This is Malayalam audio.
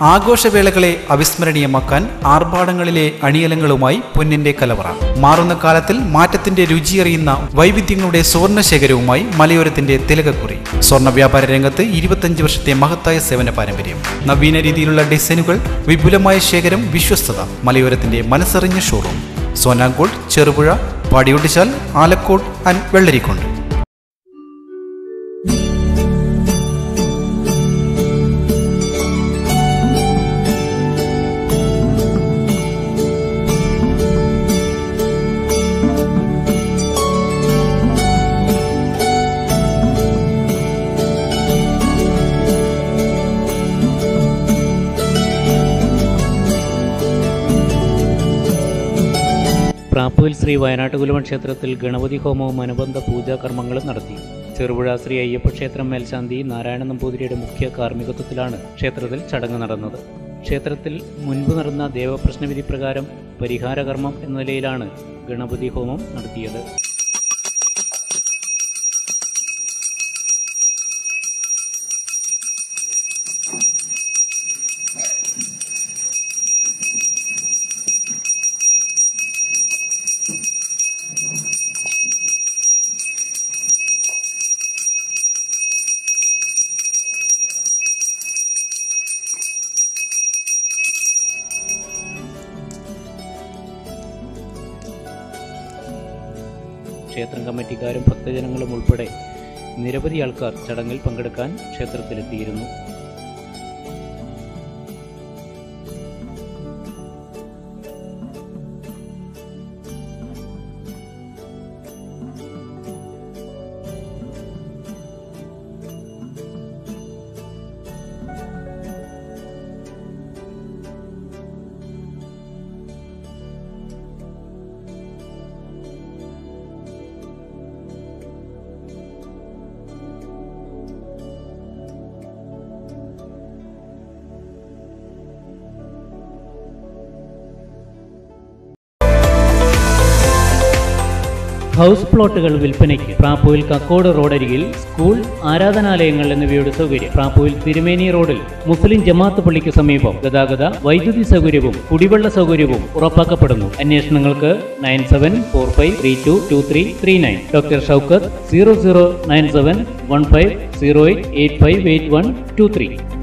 ആഘോഷവേളകളെ അവിസ്മരണീയമാക്കാൻ ആർഭാടങ്ങളിലെ അണിയലങ്ങളുമായി പൊന്നിന്റെ കലവറ മാറുന്ന കാലത്തിൽ മാറ്റത്തിന്റെ രുചിയറിയുന്ന വൈവിധ്യങ്ങളുടെ സ്വർണ്ണ ശേഖരവുമായി മലയോരത്തിന്റെ തിലകക്കുറി സ്വർണ്ണ വ്യാപാര രംഗത്ത് ഇരുപത്തഞ്ച് വർഷത്തെ മഹത്തായ സേവന പാരമ്പര്യം നവീന രീതിയിലുള്ള ഡിസൈനുകൾ വിപുലമായ ശേഖരം വിശ്വസ്തത മലയോരത്തിന്റെ മനസ്സറിഞ്ഞ ഷോറൂം സോനാങ്കോട് ചെറുപുഴ പാടിയൊട്ടിച്ചാൽ ആലക്കോട് ആൻഡ് വെള്ളരിക്കുണ്ട് പ്രാപ്പൂൽ ശ്രീ വയനാട്ടുകുലവൻ ക്ഷേത്രത്തിൽ ഗണപതി ഹോമവും അനുബന്ധ പൂജാകർമ്മങ്ങളും നടത്തി ചെറുപുഴ ശ്രീ അയ്യപ്പ ക്ഷേത്രം മേൽശാന്തി നാരായണ നമ്പൂതിരിയുടെ മുഖ്യ കാർമ്മികത്വത്തിലാണ് ക്ഷേത്രത്തിൽ ചടങ്ങ് നടന്നത് ക്ഷേത്രത്തിൽ മുൻപ് നടന്ന ദേവപ്രശ്നവിധി പ്രകാരം പരിഹാരകർമ്മം എന്ന നിലയിലാണ് ഗണപതി ഹോമം നടത്തിയത് ക്ഷേത്രം കമ്മിറ്റിക്കാരും ഭക്തജനങ്ങളും ഉൾപ്പെടെ നിരവധി ആൾക്കാർ ചടങ്ങിൽ പങ്കെടുക്കാൻ ക്ഷേത്രത്തിലെത്തിയിരുന്നു ഹൗസ് പ്ലോട്ടുകൾ വിൽപ്പനയ്ക്ക് പ്രാപ്പൂയിൽ കക്കോട് റോഡരികിൽ സ്കൂൾ ആരാധനാലയങ്ങൾ എന്നിവയുടെ സൗകര്യം പ്രാപ്പൂയിൽ തിരുമേനി റോഡിൽ മുസ്ലിം ജമാഅത്ത് പള്ളിക്ക് സമീപം ഗതാഗത വൈദ്യുതി സൗകര്യവും കുടിവെള്ള സൗകര്യവും ഉറപ്പാക്കപ്പെടുന്നു അന്വേഷണങ്ങൾക്ക് nine seven four five three two two three three nine doctor Shoukath zero zero nine seven one five zero eight eight five eight one two three